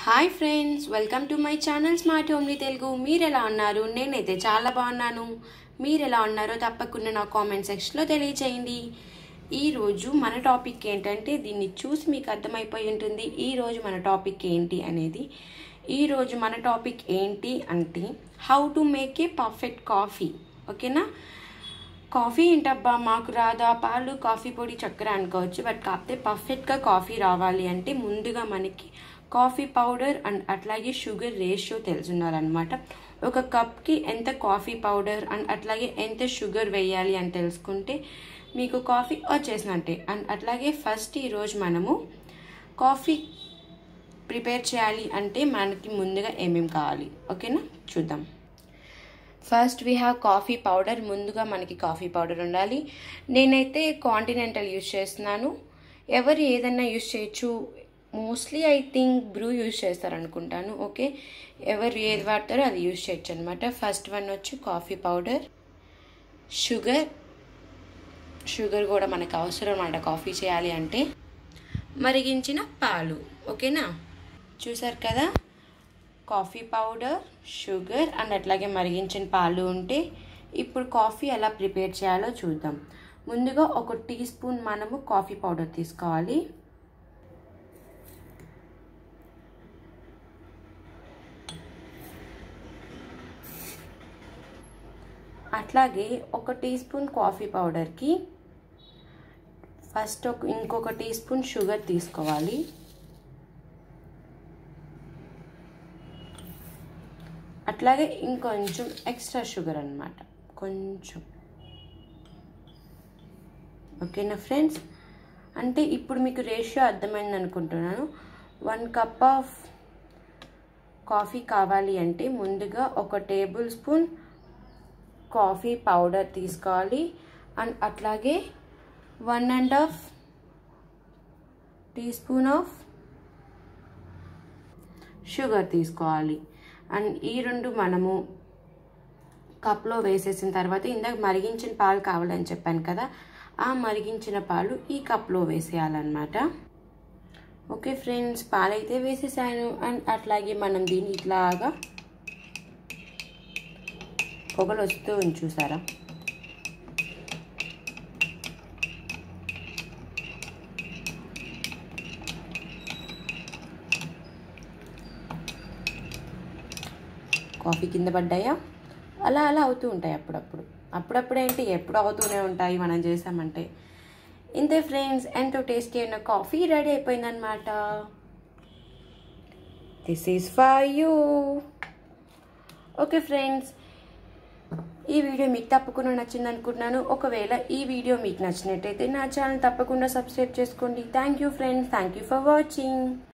hi friends welcome to my channel smart homely Telugu మీరు ఎలా ఉన్నారు నేనైతే చాలా బాగున్నాను మీరు ఎలా ఉన్నారో తప్పకుండా నా కామెంట్ సెక్షన్లో తెలియచేయండి ఈరోజు మన టాపిక్ ఏంటంటే దీన్ని చూసి మీకు అర్థమైపోయి ఉంటుంది ఈరోజు మన టాపిక్ ఏంటి అనేది ఈరోజు మన టాపిక్ ఏంటి అంటే how to make a perfect coffee ఓకేనా కాఫీ ఏంటబ్బా మాకు రాదా పాలు కాఫీ పొడి చక్కెర అనుకోవచ్చు బట్ కాకపోతే పర్ఫెక్ట్గా కాఫీ రావాలి అంటే ముందుగా మనకి కాఫీ పౌడర్ అండ్ అట్లాగే షుగర్ రేషియో తెలుసుండాలన్నమాట ఒక కప్కి ఎంత కాఫీ పౌడర్ అండ్ అట్లాగే ఎంత షుగర్ వేయాలి అని తెలుసుకుంటే మీకు కాఫీ వచ్చేసినట్టే అండ్ అట్లాగే ఫస్ట్ ఈరోజు మనము కాఫీ ప్రిపేర్ చేయాలి అంటే మనకి ముందుగా ఏమేమి కావాలి ఓకేనా చూద్దాం first we have coffee powder ముందుగా మనకి కాఫీ పౌడర్ ఉండాలి నేనైతే కాంటినెంటల్ యూజ్ చేస్తున్నాను ఎవరు ఏదన్నా యూజ్ చేయొచ్చు mostly I think Bru use చేస్తారనుకుంటాను ఓకే ఎవరు ఏది వాడతారో అది యూజ్ చేయొచ్చు అనమాట ఫస్ట్ వన్ వచ్చి కాఫీ పౌడర్ షుగర్ షుగర్ కూడా మనకు అవసరం అన్నమాట కాఫీ చేయాలి అంటే మరిగించిన పాలు ఓకేనా చూసారు కదా కాఫీ పౌడర్ షుగర్ అండ్ అట్లాగే మరిగించిన పాలు ఉంటే ఇప్పుడు కాఫీ ఎలా ప్రిపేర్ చేయాలో చూద్దాం ముందుగా ఒక టీ స్పూన్ మనము కాఫీ పౌడర్ తీసుకోవాలి అట్లాగే ఒక టీ స్పూన్ కాఫీ పౌడర్కి ఫస్ట్ ఒక ఇంకొక టీ స్పూన్ షుగర్ తీసుకోవాలి అట్లాగే ఇంకొంచెం ఎక్స్ట్రా షుగర్ అనమాట కొంచెం ఓకేనా ఫ్రెండ్స్ అంటే ఇప్పుడు మీకు రేషియో అర్థమైంది అనుకుంటున్నాను వన్ కప్ ఆఫ్ కాఫీ కావాలి అంటే ముందుగా ఒక టేబుల్ స్పూన్ కాఫీ పౌడర్ తీసుకోవాలి అండ్ అట్లాగే one and half teaspoon of sugar తీసుకోవాలి అండ్ ఈ రెండు మనము కప్లో వేసేసిన తర్వాత ఇందాక మరిగించిన పాలు కావాలని చెప్పాను కదా ఆ మరిగించిన పాలు ఈ కప్లో వేసేయాలన్నమాట ఓకే ఫ్రెండ్స్ పాలైతే వేసేసాను అండ్ అట్లాగే మనం దీన్ని ఇట్లాగా పొగలు వస్తూ చూసారా కాఫీ కింద పడ్డాయా అలా అలా అవుతూ ఉంటాయి అప్పుడప్పుడు అప్పుడప్పుడు ఏంటి ఎప్పుడు అవుతూనే ఉంటాయి మనం చేసామంటే ఇంతే ఫ్రెండ్స్ ఎంతో టేస్టీ అయిన కాఫీ రెడీ అయిపోయిందనమాట this is for you okay friends ఈ వీడియో మీకు తప్పకుండా నచ్చింది అనుకుంటున్నాను ఒకవేళ ఈ వీడియో మీకు నచ్చినట్టయితే నా ఛానల్ తప్పకుండా సబ్స్క్రైబ్ చేసుకోండి thank you friends thank you for watching